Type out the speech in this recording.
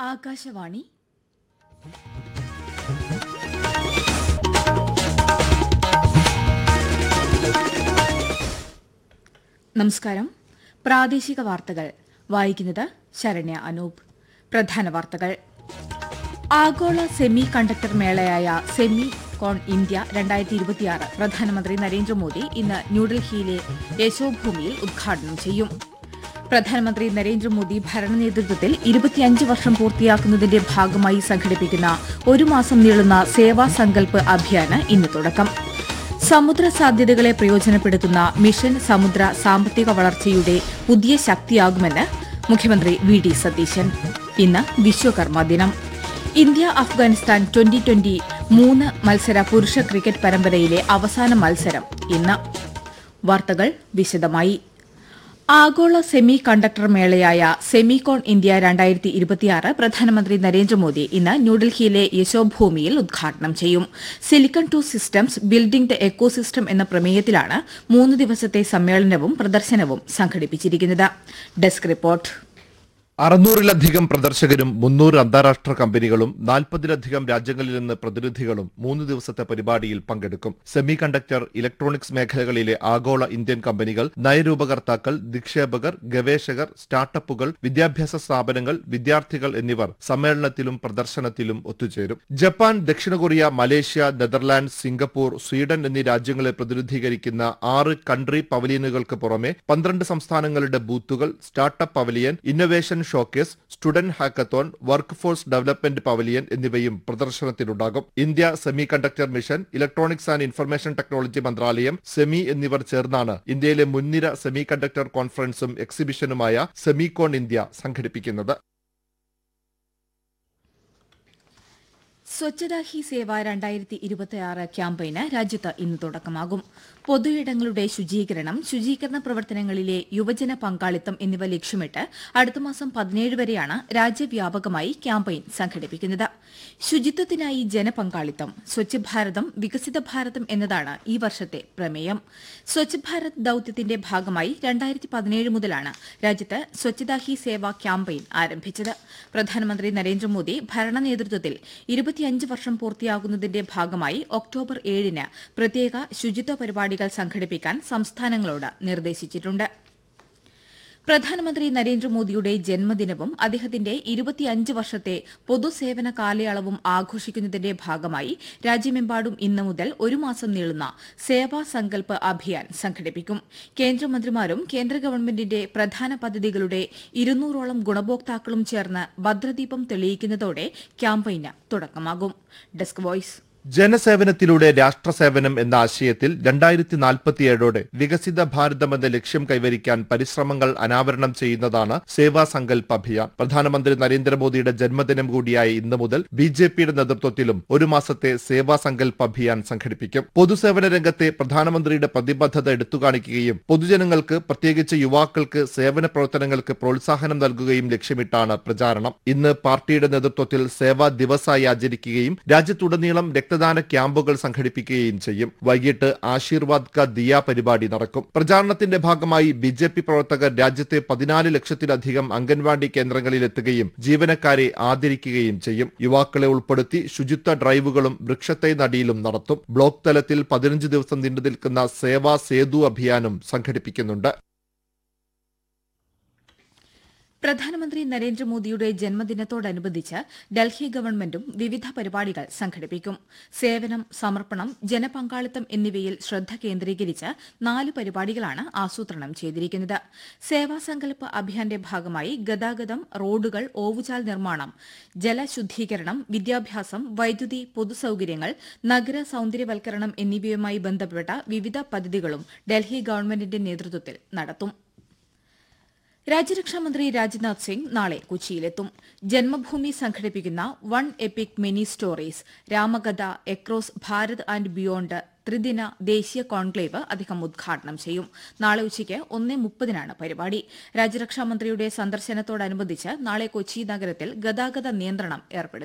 ആകാശവാണി നമസ്കാരം പ്രാദേശിക വാർത്തകൾ വായിക്കുന്നത് ശരണ്യ അനൂപ് പ്രധാന വാർത്തകൾ ആഗോള സെമി കണ്ടക്ടർ മേളയായ സെമി കോൺ ഇന്ത്യ രണ്ടായിരത്തി ഇരുപത്തിയാറ് പ്രധാനമന്ത്രി നരേന്ദ്രമോദി ഇന്ന് ന്യൂഡൽഹിയിലെ യശോഭൂമിയിൽ ഉദ്ഘാടനം ചെയ്യും പ്രധാനമന്ത്രി നരേന്ദ്രമോദി ഭരണനേതൃത്വത്തിൽ ഇരുപത്തിയഞ്ച് വർഷം പൂർത്തിയാക്കുന്നതിന്റെ ഭാഗമായി സംഘടിപ്പിക്കുന്ന ഒരു മാസം നീളുന്ന സേവാ സങ്കൽപ്പ് അഭിയാന് ഇന്ന് തുടക്കം സമുദ്ര സാധ്യതകളെ പ്രയോജനപ്പെടുത്തുന്ന മിഷൻ സമുദ്ര സാമ്പത്തിക വളർച്ചയുടെ പുതിയ ശക്തിയാകുമെന്ന് മുഖ്യമന്ത്രി വി ഡി സതീശൻ ഇന്ന് വിശ്വകർമ്മ ദിനം ഇന്ത്യ അഫ്ഗാനിസ്ഥാൻ ട്വന്റി ട്വന്റി മൂന്ന് മത്സര പുരുഷ ക്രിക്കറ്റ് പരമ്പരയിലെ അവസാന മത്സരം ഇന്ന് വാർത്തകൾ വിശദമായി ആഗോള സെമി കണ്ടക്ടർ മേളയായ സെമികോൺ ഇന്ത്യ രണ്ടായിരത്തി ഇരുപത്തിയാറ് പ്രധാനമന്ത്രി നരേന്ദ്രമോദി ഇന്ന് ന്യൂഡൽഹിയിലെ യശോഭൂമിയിൽ ഉദ്ഘാടനം ചെയ്യും silicon to systems building the ecosystem എന്ന പ്രമേയത്തിലാണ് മൂന്ന് ദിവസത്തെ സമ്മേളനവും പ്രദർശനവും സംഘടിപ്പിച്ചിരിക്കുന്നത് ഡെസ്ക് റിപ്പോർട്ട് അറുന്നൂറിലധികം പ്രദർശകരും മുന്നൂറ് അന്താരാഷ്ട്ര കമ്പനികളും നാൽപ്പതിലധികം രാജ്യങ്ങളിൽ നിന്ന് പ്രതിനിധികളും മൂന്ന് ദിവസത്തെ പരിപാടിയിൽ പങ്കെടുക്കും സെമി കണ്ടക്ടർ ഇലക്ട്രോണിക്സ് മേഖലകളിലെ ആഗോള ഇന്ത്യൻ കമ്പനികൾ നയരൂപകർത്താക്കൾ നിക്ഷേപകർ ഗവേഷകർ സ്റ്റാർട്ടപ്പുകൾ വിദ്യാഭ്യാസ സ്ഥാപനങ്ങൾ വിദ്യാർത്ഥികൾ എന്നിവർ സമ്മേളനത്തിലും പ്രദർശനത്തിലും ഒത്തുചേരും ജപ്പാൻ ദക്ഷിണ Korea Malaysia Netherland Singapore Sweden എന്നീ രാജ്യങ്ങളെ പ്രതിനിധീകരിക്കുന്ന ആറ് കൺട്രി പവലിയനുകൾക്ക് പുറമെ പന്ത്രണ്ട് സംസ്ഥാനങ്ങളുടെ ബൂത്തുകൾ startup pavilion innovation showcase student hackathon work force development pavilion എന്നിവയും പ്രദർശനത്തിലുണ്ടാകും India semi conductor mission electronics and information technology മന്ത്രാലയം സെമി എന്നിവർ ചേർന്നാണ് ഇന്ത്യയിലെ മുൻനിര സെമി കണ്ടക്ടർ കോൺഫറൻസും എക്സിബിഷനുമായ സെമികോൺ ഇന്ത്യ സംഘടിപ്പിക്കുന്നത് സ്വച്ഛതാ ഹി സേവ രണ്ടായിരത്തി ഇരുപത്തിയാറ് ക്യാമ്പയിന് രാജ്യത്ത് ഇന്ന് തുടക്കമാകും പൊതുയിടങ്ങളുടെ ശുചീകരണം ശുചീകരണ പ്രവർത്തനങ്ങളിലെ യുവജന പങ്കാളിത്തം എന്നിവ ലക്ഷ്യമിട്ട് അടുത്ത മാസം പതിനേഴ് വരെയാണ് രാജ്യവ്യാപകമായി ക്യാമ്പയിൻ സംഘടിപ്പിക്കുന്നത് ശുചിത്വത്തിനായി ജനപങ്കാളിത്തം സ്വച്ഛ് ഭാരതം വികസിത ഭാരതം എന്നതാണ് ഈ വർഷത്തെ പ്രമേയം സ്വച്ഛ് ഭാരത് ദൌത്യത്തിന്റെ ഭാഗമായി രണ്ടായിരത്തി പതിനേഴ് മുതലാണ് രാജ്യത്ത് സ്വച്ഛതാ ഹി സേവ ക്യാമ്പയിൻ ആരംഭിച്ചത് പ്രധാനമന്ത്രി നരേന്ദ്രമോദി ഭരണ നേതൃത്വത്തിൽ ഇരുപത്തിയഞ്ച് വർഷം പൂർത്തിയാകുന്നതിന്റെ ഭാഗമായി ഒക്ടോബർ ഏഴിന് പ്രത്യേക ശുചിത്വ പരിപാടികൾ സംഘടിപ്പിക്കാൻ സംസ്ഥാനങ്ങളോട് നിർദ്ദേശിച്ചിട്ടുണ്ട് പ്രധാനമന്ത്രി നരേന്ദ്രമോദിയുടെ ജന്മദിനവും അദ്ദേഹത്തിന്റെ ഇരുപത്തിയഞ്ച് വർഷത്തെ പൊതുസേവന കാലയളവും ആഘോഷിക്കുന്നതിന്റെ ഭാഗമായി രാജ്യമെമ്പാടും ഇന്ന് മുതൽ ഒരു മാസം നീളുന്ന സേവാ സങ്കൽപ്പ് അഭിയാൻ സംഘടിപ്പിക്കും കേന്ദ്രമന്ത്രിമാരും കേന്ദ്ര ഗവൺമെന്റിന്റെ പ്രധാന പദ്ധതികളുടെ ഇരുന്നൂറോളം ഗുണഭോക്താക്കളും ചേർന്ന് ഭദ്രദീപം തെളിയിക്കുന്നതോടെ ക്യാമ്പയിന് തുടക്കമാകും ഡെസ്ക് വോയ്സ് ജനസേവനത്തിലൂടെ രാഷ്ട്രസേവനം എന്ന ആശയത്തിൽ രണ്ടായിരത്തി നാൽപ്പത്തിയേഴോടെ വികസിത ഭാരതം എന്ന ലക്ഷ്യം കൈവരിക്കാൻ പരിശ്രമങ്ങൾ അനാവരണം ചെയ്യുന്നതാണ് സേവാ സങ്കൽപ് അഭിയാൻ പ്രധാനമന്ത്രി നരേന്ദ്രമോദിയുടെ ജന്മദിനം കൂടിയായ ഇന്ന് മുതൽ ബി ജെ പിയുടെ നേതൃത്വത്തിലും ഒരു മാസത്തെ സേവാ സങ്കൽപ് അഭിയാൻ സംഘടിപ്പിക്കും പൊതുസേവന രംഗത്തെ പ്രധാനമന്ത്രിയുടെ പ്രതിബദ്ധത എടുത്തുകാണിക്കുകയും പൊതുജനങ്ങൾക്ക് പ്രത്യേകിച്ച് യുവാക്കൾക്ക് സേവന പ്രവർത്തനങ്ങൾക്ക് പ്രോത്സാഹനം നൽകുകയും ലക്ഷ്യമിട്ടാണ് പ്രചാരണം ഇന്ന് പാർട്ടിയുടെ നേതൃത്വത്തിൽ സേവാ ദിവസായി ആചരിക്കുകയും രാജ്യത്തുടനീളം രക്തദാന ക്യാമ്പുകൾ സംഘടിപ്പിക്കുകയും ചെയ്യും വൈകിട്ട് ആശീർവാദ് ക ദിയ പരിപാടി നടക്കും പ്രചാരണത്തിന്റെ ഭാഗമായി ബി ജെ പി പ്രവർത്തകർ രാജ്യത്തെ പതിനാല് ലക്ഷത്തിലധികം അംഗൻവാടി കേന്ദ്രങ്ങളിൽ എത്തുകയും ജീവനക്കാരെ ആദരിക്കുകയും ചെയ്യും യുവാക്കളെ ഉൾപ്പെടുത്തി ശുചിത്വ ഡ്രൈവുകളും വൃക്ഷത്തൈ നടിയിലും നടത്തും ബ്ലോക്ക് തലത്തിൽ പതിനഞ്ച് ദിവസം നീണ്ടുനിൽക്കുന്ന സേവാ സേതു അഭിയാനും സംഘടിപ്പിക്കുന്നുണ്ട് പ്രധാനമന്ത്രി നരേന്ദ്രമോദിയുടെ ജന്മദിനത്തോടനുബന്ധിച്ച് ഡൽഹി ഗവൺമെന്റും വിവിധ പരിപാടികൾ സംഘടിപ്പിക്കും സേവനം സമർപ്പണം ജനപങ്കാളിത്തം എന്നിവയിൽ ശ്രദ്ധ കേന്ദ്രീകരിച്ച് നാല് പരിപാടികളാണ് ആസൂത്രണം ചെയ്തിരിക്കുന്നത് സേവാസങ്കല്പ് അഭിയാന്റെ ഭാഗമായി ഗതാഗതം റോഡുകൾ ഓവുചാൽ നിർമ്മാണം ജലശുദ്ധീകരണം വിദ്യാഭ്യാസം വൈദ്യുതി പൊതുസൌകര്യങ്ങൾ നഗര സൌന്ദര്യവൽക്കരണം എന്നിവയുമായി ബന്ധപ്പെട്ട വിവിധ പദ്ധതികളും ഡൽഹി ഗവൺമെന്റിന്റെ നേതൃത്വത്തിൽ നടത്തും രാജ്യരക്ഷാമന്ത്രി രാജ്നാഥ് സിംഗ് നാളെ കൊച്ചിയിലെത്തും ജന്മഭൂമി സംഘടിപ്പിക്കുന്ന one epic mini stories Ramakatha across Bharat and beyond ത്രിദിന ദേശീയ കോൺക്ലേവ് അദ്ദേഹം ഉദ്ഘാടനം ചെയ്യും നാളെ ഉച്ചയ്ക്ക് ഒന്നേ മുപ്പതിനാണ് പരിപാടി രാജ്യരക്ഷാമന്ത്രിയുടെ സന്ദർശനത്തോടനുബന്ധിച്ച് നാളെ കൊച്ചി നഗരത്തിൽ ഗതാഗത നിയന്ത്രണം ഏർപ്പെടുത്തി